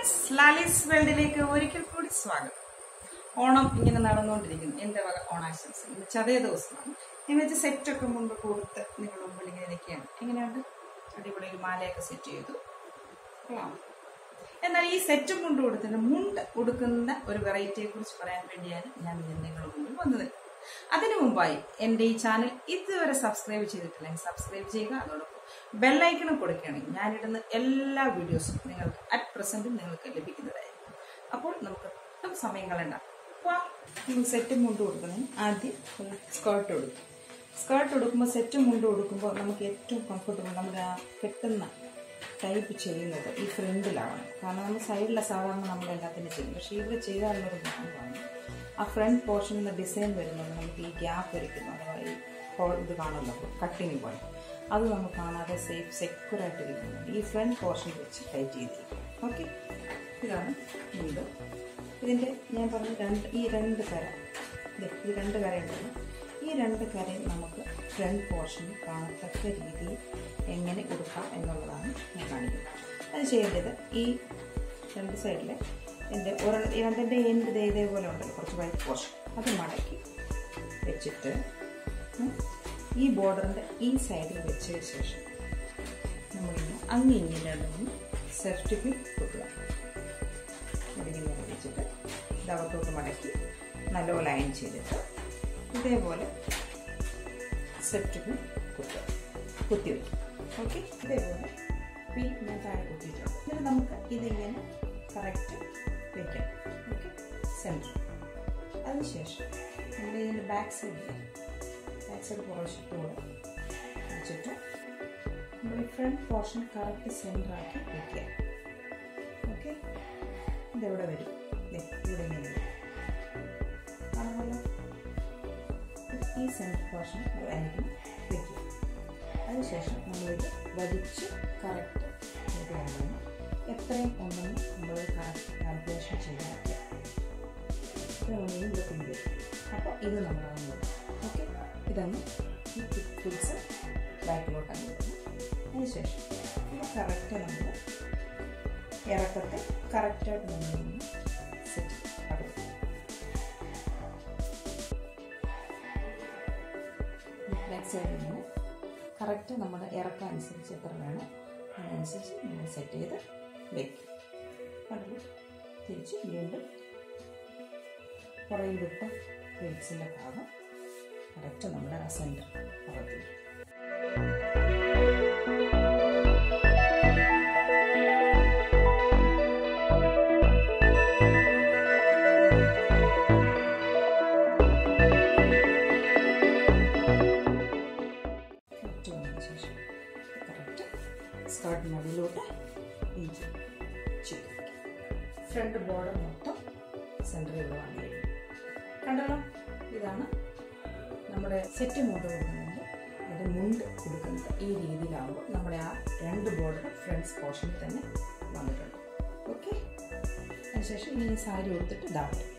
friends Lalis വേൾഡിലേക്ക് ഒരിക്കൽ കൂടി സ്വാഗതം ഓണം ഇങ്ങനെ നടന്നുകൊണ്ടിരിക്കുന്നു എന്റെ വക ഓണാശംസ ഇന്ന് ചതയ ദിവസമാണ് ഞാൻ വെച്ച് സെറ്റൊക്കെ മുമ്പ് കൊടുത്ത് നിങ്ങളുടെ മുമ്പിൽ ഇങ്ങനെ നിൽക്കുകയാണ് എങ്ങനെയുണ്ട് അടിപൊളി ഒരു മാലയൊക്കെ സെറ്റ് ചെയ്തു കൊള്ളാം എന്നാൽ ഈ സെറ്റും മുണ്ട് കൊടുത്തിന് മുണ്ട് ഉടുക്കുന്ന ഒരു വെറൈറ്റിയെ കുറിച്ച് പറയാൻ വേണ്ടിയാണ് ഞാൻ ഇന്ന് നിങ്ങളുടെ മുമ്പിൽ വന്നത് അതിനു മുമ്പായി എൻ്റെ ഈ ചാനൽ ഇതുവരെ സബ്സ്ക്രൈബ് ചെയ്തിട്ടില്ലെങ്കിൽ സബ്സ്ക്രൈബ് ചെയ്യുക അതോടൊപ്പം ബെല്ലൈക്കണും കൊടുക്കുകയാണെങ്കിൽ ഞാനിടുന്ന എല്ലാ വീഡിയോസും നിങ്ങൾക്ക് അറ്റ് പ്രസന്റ് നിങ്ങൾക്ക് ലഭിക്കുന്നതായിരിക്കും അപ്പോൾ നമുക്ക് ഒട്ടും സമയം കളയണ്ട വാ നമ്മൾ സെറ്റ് മുണ്ട് കൊടുക്കണം ആദ്യം ഒരു സ്കേർട്ട് കൊടുക്കും സ്കേർട്ട് കൊടുക്കുമ്പോൾ സെറ്റ് മുണ്ട് കൊടുക്കുമ്പോൾ നമുക്ക് ഏറ്റവും കംഫർട്ടബിൾ നമ്മുടെ ആ കെട്ടുന്ന ടൈപ്പ് ചെയ്യുന്നത് ഈ ഫ്രണ്ടിലാണ് കാരണം നമ്മൾ സൈഡിലെ സാധാരണ നമ്മൾ എല്ലാത്തിനും ചെയ്യും പക്ഷേ ഇവിടെ ചെയ്താലുള്ളൊരു ഗുണമാണ് ആ ഫ്രണ്ട് പോർഷനിൽ നിന്ന് ഡിസൈൻ വരുന്നത് നമുക്ക് ഈ ഗ്യാപ്പ് വരയ്ക്കുന്നു അഥവാ ഈ ഹോൾ ഇത് കാണുമല്ലോ കട്ടിങ് പോലെ അത് നമുക്ക് കാണാതെ സേഫ് സെക്യൂറായിട്ട് ഇരിക്കുന്നത് ഈ ഫ്രണ്ട് പോർഷൻ വെച്ച് ടൈറ്റ് ചെയ്തിരിക്കും ഓക്കെ ഇതാണ് മുണ്ട് ഇതിൻ്റെ ഞാൻ പറഞ്ഞ രണ്ട് ഈ രണ്ട് കര ദേ, ഈ രണ്ട് കര ഉണ്ടല്ലോ ഈ രണ്ട് കരയും നമുക്ക് ഫ്രണ്ട് പോർഷനിൽ കാണത്തക്ക രീതിയിൽ എങ്ങനെ കൊടുക്കാം എന്നുള്ളതാണ് ഞാൻ കാണിക്കുന്നത് അത് ചെയ്യേണ്ടത് ഈ രണ്ട് സൈഡിലെ എൻ്റെ ഒരു രണ്ടിൻ്റെ എൻഡ് ദേ ഇതേപോലെ ഉണ്ടല്ലോ കുറച്ച് വൈറ്റ് പോർഷൻ അത് മടക്കി വെച്ചിട്ട് ഉം, ഈ ബോർഡറിൻ്റെ ഈ സൈഡിൽ വെച്ചതിന് ശേഷം നമ്മളിങ്ങനെ അങ്ങ് ഇങ്ങനെ രണ്ടും സെഫ്റ്റിക്ക് കൊടുക്കുക ഇതിങ്ങനെ വെച്ചിട്ട് ഇതകത്തോട്ട് മടക്കി നല്ലപോലെ അയൺ ചെയ്തിട്ട് ഇതേപോലെ സെഫ്റ്റിക്ക് കുത്തുക കുത്തി വയ്ക്കും ഓക്കെ ഇതേപോലെ പി ഞാൻ താഴെ കുത്തിയിട്ടുണ്ട് എന്നിട്ട് നമുക്ക് ഇതിങ്ങനെ കറക്റ്റ് വയ്ക്കാം ഓക്കെ സെൻറ്റർ അതിനുശേഷം നമ്മൾ ഇതിൻ്റെ ബാക്ക് സൈഡിൽ ബാക്ക് സൈഡ് പുറവശത്തോടെ വെച്ചിട്ട് നമ്മൾ ഈ ഫ്രണ്ട് പോർഷൻ കറക്റ്റ് സെൻറ്റർ ആക്കി വയ്ക്കുക ഓക്കെ ഇതെവിടെ വരും ദേ, ഇവിടെ ഇങ്ങനെ വരും കാണുമല്ലോ ഇത് ഈ സെൻറ്റർ പോർഷൻ ആയിരിക്കും വയ്ക്കുക അതിനുശേഷം നമ്മളിത് വലിച്ച് കറക്റ്റ് ഇടുകയാണ് എത്രയും ഉണ്ടെന്ന് നമ്മൾ കറക്റ്റ് കാൽക്കുലേഷൻ ചെയ്ത് വയ്ക്കുക ഇത്രയും ഇവിടെ കൊണ്ടുവരും അപ്പോൾ ഇത് നമ്മളാണ് ഓക്കെ ഇതാണ് ഈ ഫിക്സ് ബാക്കിലോട്ടാണ് വരുന്നത് അതിനുശേഷം ഇത് കറക്റ്റ് നമ്മൾ ഇറക്കത്തെ കറക്റ്റായിട്ട് നമ്മൾ സെറ്റ് ആക്കും ബാക്ക് സൈഡിൽ നിന്ന് കറക്റ്റ് നമ്മുടെ ഇറക്കം അനുസരിച്ച് എത്ര വേണം അതിനനുസരിച്ച് നമ്മൾ സെറ്റ് ചെയ്ത് വെക്കും കണ്ടു തിരിച്ച് വീണ്ടും പുറകിൽ വിട്ട പ്ലേറ്റ്സിൻ്റെ ഭാഗം കറക്റ്റ് നമ്മുടെ ആ സെൻറ്റർ ഭാഗത്തിൽ കറക്റ്റ് വന്നതിന് ശേഷം കറക്റ്റ് സ്കേർട്ട് നടുവിലോട്ട് ഇഞ്ചി ചിക്കൻ ഫ്രണ്ട് ബോർഡർ മൊത്തം സെൻറ്ററിൽ ഇവിടെ വന്നു കഴിഞ്ഞു കണ്ടല്ലോ ഇതാണ് നമ്മുടെ സെറ്റ് മോഡ് കൊടുക്കുന്നത് അതിൻ്റെ മുണ്ട് കൊടുക്കുന്നത് ഈ രീതിയിലാവുമ്പോൾ നമ്മുടെ ആ രണ്ട് ബോർഡർ ഫ്രണ്ട്സ് പോർഷനിൽ തന്നെ വന്നിട്ടുണ്ട് ഓക്കെ അതിനുശേഷം ഇനി സാരി കൊടുത്തിട്ട് ഇതാവട്ടെ